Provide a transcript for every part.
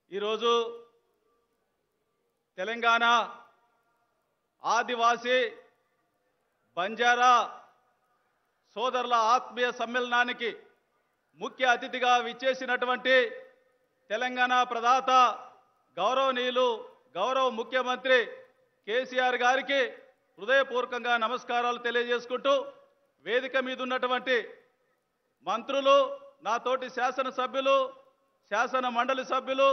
ఈరోజు తెలంగాణ ఆదివాసీ బంజారా సోదరుల ఆత్మీయ సమ్మేళనానికి ముఖ్య అతిథిగా విచ్చేసినటువంటి తెలంగాణ ప్రదాత గౌరవనీయులు గౌరవ ముఖ్యమంత్రి కేసీఆర్ గారికి హృదయపూర్వకంగా నమస్కారాలు తెలియజేసుకుంటూ వేదిక మీద ఉన్నటువంటి మంత్రులు నాతోటి శాసనసభ్యులు శాసన మండలి సభ్యులు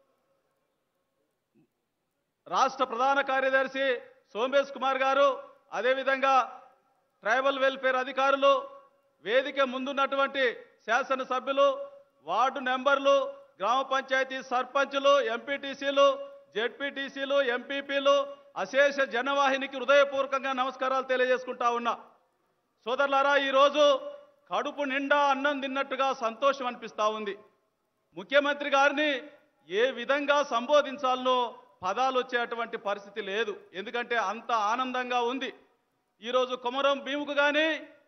రాష్ట్ర ప్రధాన కార్యదర్శి సోమేష్ కుమార్ గారు అదేవిధంగా ట్రైబల్ వెల్ఫేర్ అధికారులు వేదిక ముందున్నటువంటి శాసనసభ్యులు వార్డు నెంబర్లు గ్రామ పంచాయతీ సర్పంచులు ఎంపీటీసీలు జెడ్పీటీసీలు ఎంపీపీలు అశేష జనవాహినికి హృదయపూర్వకంగా నమస్కారాలు తెలియజేసుకుంటా ఉన్నా సోదరులారా ఈరోజు కడుపు నిండా అన్నం తిన్నట్టుగా సంతోషం అనిపిస్తా ఉంది ముఖ్యమంత్రి గారిని ఏ విధంగా సంబోధించాలనో పదాలు వచ్చేటువంటి పరిస్థితి లేదు ఎందుకంటే అంత ఆనందంగా ఉంది ఈరోజు కొమరం భీముకు కానీ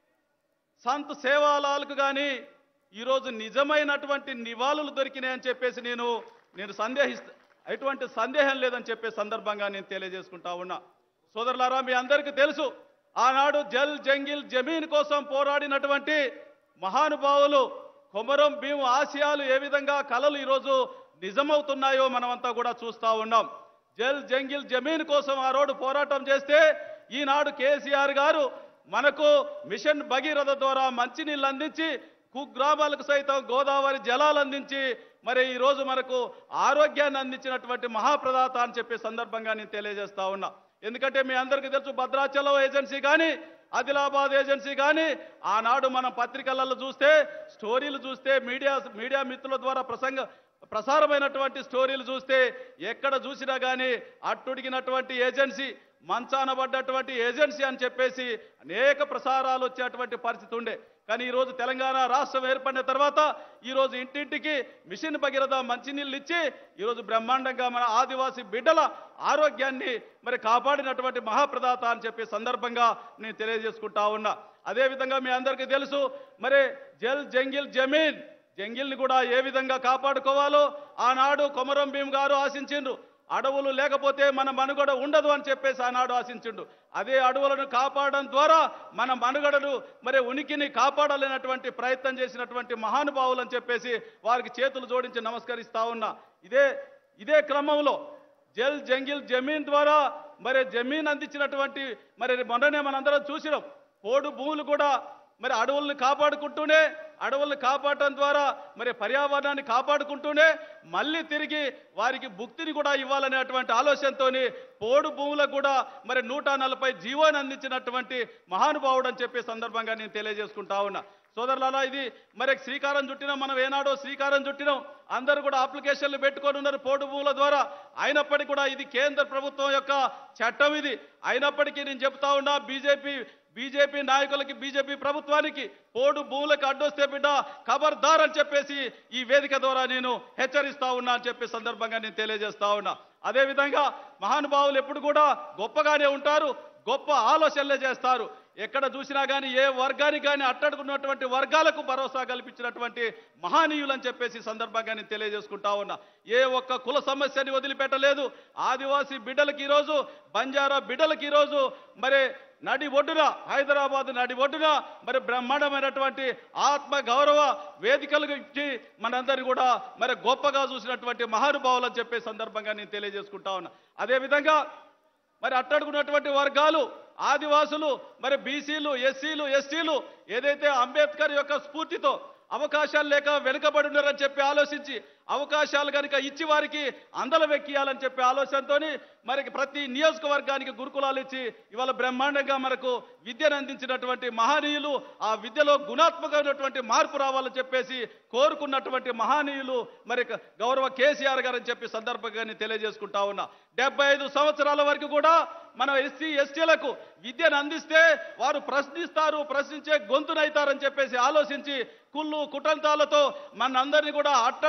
సంత్ సేవాలాల్కు కానీ ఈరోజు నిజమైనటువంటి నివాళులు దొరికినాయని చెప్పేసి నేను నేను సందేహిస్తా ఎటువంటి సందేహం లేదని చెప్పే సందర్భంగా నేను తెలియజేసుకుంటా ఉన్నా సోదరులారా మీ అందరికీ తెలుసు ఆనాడు జల్ జంగిల్ జమీన్ కోసం పోరాడినటువంటి మహానుభావులు కొమరం భీము ఆశయాలు ఏ విధంగా కలలు ఈరోజు నిజమవుతున్నాయో మనమంతా కూడా చూస్తా ఉన్నాం జల్ జంగిల్ జమీన్ కోసం ఆ రోడ్డు పోరాటం చేస్తే ఈనాడు కేసీఆర్ గారు మనకు మిషన్ భగీరథ ద్వారా మంచినీళ్ళు అందించి కుగ్రామాలకు సైతం గోదావరి జలాలు అందించి మరి ఈరోజు మనకు ఆరోగ్యాన్ని అందించినటువంటి మహాప్రదాత అని చెప్పే సందర్భంగా నేను తెలియజేస్తా ఉన్నా ఎందుకంటే మీ అందరికీ తెలుసు భద్రాచలం ఏజెన్సీ కానీ ఆదిలాబాద్ ఏజెన్సీ కానీ ఆనాడు మనం పత్రికలలో చూస్తే స్టోరీలు చూస్తే మీడియా మీడియా మిత్రుల ద్వారా ప్రసంగ ప్రసారమైనటువంటి స్టోరీలు చూస్తే ఎక్కడ చూసినా కానీ అట్టుడిగినటువంటి ఏజెన్సీ మంచాన పడ్డటువంటి ఏజెన్సీ అని చెప్పేసి అనేక ప్రసారాలు వచ్చేటువంటి పరిస్థితి ఉండే కానీ ఈరోజు తెలంగాణ రాష్ట్రం ఏర్పడిన తర్వాత ఈరోజు ఇంటింటికి మిషన్ భగీరథ మంచినీళ్ళు ఇచ్చి ఈరోజు బ్రహ్మాండంగా మన ఆదివాసీ బిడ్డల ఆరోగ్యాన్ని మరి కాపాడినటువంటి మహాప్రదాత అని చెప్పే సందర్భంగా నేను తెలియజేసుకుంటా ఉన్నా అదేవిధంగా మీ అందరికీ తెలుసు మరి జల్ జంగిల్ జమీన్ జంగిల్ని కూడా ఏ విధంగా కాపాడుకోవాలో ఆనాడు కొమరం భీం గారు ఆశించిండ్రు అడవులు లేకపోతే మన మనుగడ ఉండదు అని చెప్పేసి ఆనాడు ఆశించిండు అదే అడవులను కాపాడడం ద్వారా మన మనుగడను మరి ఉనికిని కాపాడాలనేటువంటి ప్రయత్నం చేసినటువంటి మహానుభావులు అని చెప్పేసి వారికి చేతులు జోడించి నమస్కరిస్తా ఉన్నా ఇదే ఇదే క్రమంలో జల్ జంగిల్ జమీన్ ద్వారా మరి జమీన్ అందించినటువంటి మరి మొన్ననే మనందరం చూసినాం పోడు భూములు కూడా మరి అడవుల్ని కాపాడుకుంటూనే అడవుల్ని కాపాడటం ద్వారా మరి పర్యావరణాన్ని కాపాడుకుంటూనే మళ్ళీ తిరిగి వారికి భుక్తిని కూడా ఇవ్వాలనేటువంటి ఆలోచనతోని పోడు భూములకు కూడా మరి నూట నలభై జీవోని అందించినటువంటి మహానుభావుడు అని చెప్పే సందర్భంగా నేను తెలియజేసుకుంటా ఉన్నా సోదరులారా ఇది మరి శ్రీకారం చుట్టినాం మనం ఏనాడో శ్రీకారం చుట్టినాం అందరూ కూడా అప్లికేషన్లు పెట్టుకొని ఉన్నారు పోటు భూముల ద్వారా అయినప్పటికీ కూడా ఇది కేంద్ర ప్రభుత్వం యొక్క చట్టం ఇది అయినప్పటికీ నేను చెప్తా ఉన్నా బీజేపీ బీజేపీ నాయకులకి బీజేపీ ప్రభుత్వానికి పోడు భూములకు అడ్డొస్తే బిడ్డ ఖబర్దార్ అని చెప్పేసి ఈ వేదిక ద్వారా నేను హెచ్చరిస్తా ఉన్నా అని చెప్పే సందర్భంగా నేను తెలియజేస్తా ఉన్నా అదేవిధంగా మహానుభావులు ఎప్పుడు కూడా గొప్పగానే ఉంటారు గొప్ప ఆలోచనలే చేస్తారు ఎక్కడ చూసినా కానీ ఏ వర్గానికి కానీ అట్టడుకున్నటువంటి వర్గాలకు భరోసా కల్పించినటువంటి మహానీయులు అని చెప్పేసి ఈ సందర్భంగా నేను తెలియజేసుకుంటా ఉన్నా ఏ ఒక్క కుల సమస్యని వదిలిపెట్టలేదు ఆదివాసీ బిడ్డలకి ఈరోజు బంజారా బిడ్డలకి ఈరోజు మరి నడి ఒడ్డున హైదరాబాద్ నడి ఒడ్డున మరి బ్రహ్మాండమైనటువంటి ఆత్మ గౌరవ వేదికలకు ఇచ్చి మనందరినీ కూడా మరి గొప్పగా చూసినటువంటి మహానుభావులు అని చెప్పే సందర్భంగా నేను తెలియజేసుకుంటా ఉన్నా అదేవిధంగా మరి అట్టడుకున్నటువంటి వర్గాలు ఆదివాసులు మరి బీసీలు ఎస్సీలు ఎస్టీలు ఏదైతే అంబేద్కర్ యొక్క స్ఫూర్తితో అవకాశాలు లేక వెనుకబడి ఉన్నారని చెప్పి ఆలోచించి అవకాశాలు కనుక ఇచ్చి వారికి అందల వెక్కియాలని చెప్పి ఆలోచనతోని మరి ప్రతి నియోజకవర్గానికి గురుకులాలు ఇచ్చి ఇవాళ బ్రహ్మాండంగా మనకు విద్యను అందించినటువంటి మహనీయులు ఆ విద్యలో గుణాత్మకమైనటువంటి మార్పు రావాలని చెప్పేసి కోరుకున్నటువంటి మహనీయులు మరి గౌరవ కేసీఆర్ గారు అని చెప్పి సందర్భంగా నేను తెలియజేసుకుంటా ఉన్నా డెబ్బై ఐదు సంవత్సరాల వరకు కూడా మన ఎస్సీ ఎస్టీలకు విద్యను అందిస్తే వారు ప్రశ్నిస్తారు ప్రశ్నించే గొంతునైతారని చెప్పేసి ఆలోచించి కుళ్ళు కుటంతాలతో మనందరినీ కూడా అట్టడుగునే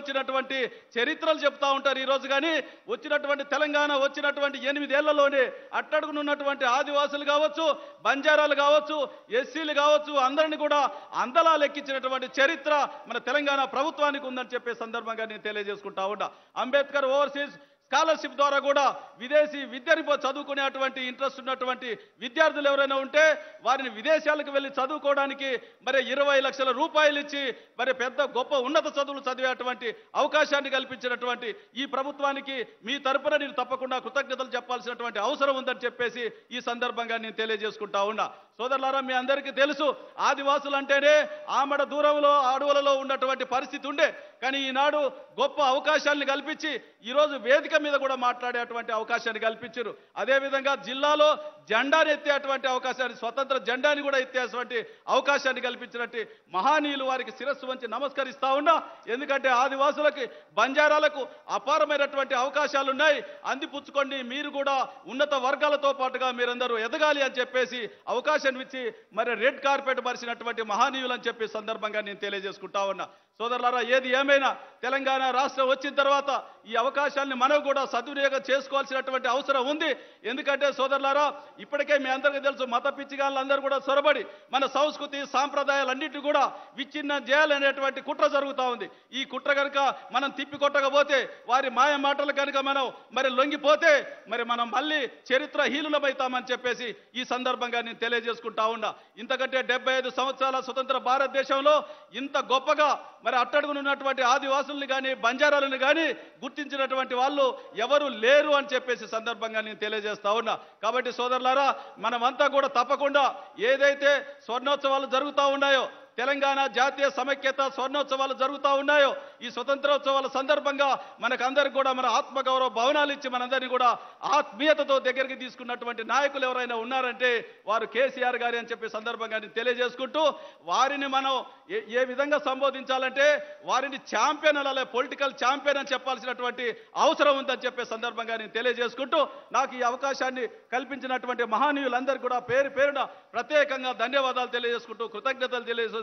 ఉంచినటువంటి చరిత్రలు చెప్తా ఉంటారు ఈ రోజు కానీ వచ్చినటువంటి తెలంగాణ వచ్చినటువంటి ఎనిమిదేళ్లలోనే అట్టడుగునున్నటువంటి ఆదివాసులు కావచ్చు బంజారాలు కావచ్చు ఎస్సీలు కావచ్చు అందరిని కూడా అందలా లెక్కించినటువంటి చరిత్ర మన తెలంగాణ ప్రభుత్వానికి ఉందని చెప్పే సందర్భంగా నేను తెలియజేసుకుంటా ఉన్నా అంబేద్కర్ ఓవర్సీస్ స్కాలర్షిప్ ద్వారా కూడా విదేశీ విద్యని పో- చదువుకునేటువంటి ఇంట్రెస్ట్ ఉన్నటువంటి విద్యార్థులు ఎవరైనా ఉంటే వారిని విదేశాలకు వెళ్ళి చదువుకోవడానికి మరి ఇరవై లక్షల రూపాయలు ఇచ్చి మరి పెద్ద గొప్ప ఉన్నత చదువులు చదివేటువంటి అవకాశాన్ని కల్పించినటువంటి ఈ ప్రభుత్వానికి మీ తరపున నేను తప్పకుండా కృతజ్ఞతలు చెప్పాల్సినటువంటి అవసరం ఉందని చెప్పేసి ఈ సందర్భంగా నేను తెలియజేసుకుంటా ఉన్నా సోదరులారా మీ అందరికీ తెలుసు ఆదివాసులు అంటేనే ఆమడ దూరంలో అడవులలో ఉన్నటువంటి పరిస్థితి ఉండే కానీ ఈనాడు గొప్ప అవకాశాలను కల్పించి ఈరోజు వేదిక మీద కూడా మాట్లాడేటువంటి అవకాశాన్ని కల్పించారు అదేవిధంగా జిల్లాలో జెండాని ఎత్తేటువంటి అవకాశాన్ని స్వతంత్ర జెండాని కూడా ఎత్తేటువంటి అవకాశాన్ని కల్పించినట్టు మహానీయులు వారికి శిరస్సు వంచి నమస్కరిస్తా ఉన్నా ఎందుకంటే ఆదివాసులకి బంజారాలకు అపారమైనటువంటి అవకాశాలు ఉన్నాయి అందిపుచ్చుకోండి మీరు కూడా ఉన్నత వర్గాలతో పాటుగా మీరందరూ ఎదగాలి అని చెప్పేసి అవకాశం ఇచ్చి మరి రెడ్ కార్పెట్ మరిచినటువంటి మహానీయులు అని చెప్పి సందర్భంగా నేను తెలియజేసుకుంటా ఉన్నా సోదరులారా ఏది ఏమైనా తెలంగాణ రాష్ట్రం వచ్చిన తర్వాత ఈ అవకాశాన్ని మనం కూడా సద్వినియోగం చేసుకోవాల్సినటువంటి అవసరం ఉంది ఎందుకంటే సోదరులారా ఇప్పటికే మీ అందరికీ తెలుసు మత పిచ్చిగాళ్ళందరూ కూడా సొరబడి మన సంస్కృతి సాంప్రదాయాలన్నింటినీ కూడా విచ్ఛిన్నం చేయాలనేటువంటి కుట్ర జరుగుతూ ఉంది ఈ కుట్ర కనుక మనం తిప్పి కొట్టకపోతే వారి మాయ మాటలు కనుక మనం మరి లొంగిపోతే మరి మనం మళ్ళీ చరిత్ర హీనులమవుతామని చెప్పేసి ఈ సందర్భంగా నేను తెలియజేసుకుంటా ఉన్నా ఇంతకంటే డెబ్బై ఐదు సంవత్సరాల స్వతంత్ర భారతదేశంలో ఇంత గొప్పగా మరి అట్టడుగునున్నటువంటి ఆదివాసుల్ని కానీ బంజారాలను కానీ గుర్తించినటువంటి వాళ్ళు ఎవరు లేరు అని చెప్పేసి సందర్భంగా నేను తెలియజేస్తా ఉన్నా కాబట్టి సోదరులారా మనమంతా కూడా తప్పకుండా ఏదైతే స్వర్ణోత్సవాలు జరుగుతూ ఉన్నాయో తెలంగాణ జాతీయ సమైక్యత స్వర్ణోత్సవాలు జరుగుతూ ఉన్నాయో ఈ స్వతంత్రోత్సవాల సందర్భంగా మనకందరికి కూడా మన ఆత్మగౌరవ భవనాలు ఇచ్చి మనందరినీ కూడా ఆత్మీయతతో దగ్గరికి తీసుకున్నటువంటి నాయకులు ఎవరైనా ఉన్నారంటే వారు కేసీఆర్ గారి అని చెప్పి సందర్భంగా నేను తెలియజేసుకుంటూ వారిని మనం ఏ- ఏ విధంగా సంబోధించాలంటే వారిని ఛాంపియన్ అలాగే పొలిటికల్ ఛాంపియన్ అని చెప్పాల్సినటువంటి అవసరం ఉందని చెప్పే సందర్భంగా నేను తెలియజేసుకుంటూ నాకు ఈ అవకాశాన్ని కల్పించినటువంటి మహానీయులందరికీ కూడా పేరు పేరున ప్రత్యేకంగా ధన్యవాదాలు తెలియజేసుకుంటూ కృతజ్ఞతలు తెలియజేసుకుంటూ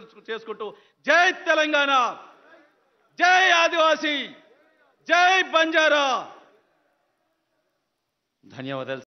జై తెలంగాణ జై ఆదివాసీ జై బంజారా ధన్యవాదాలు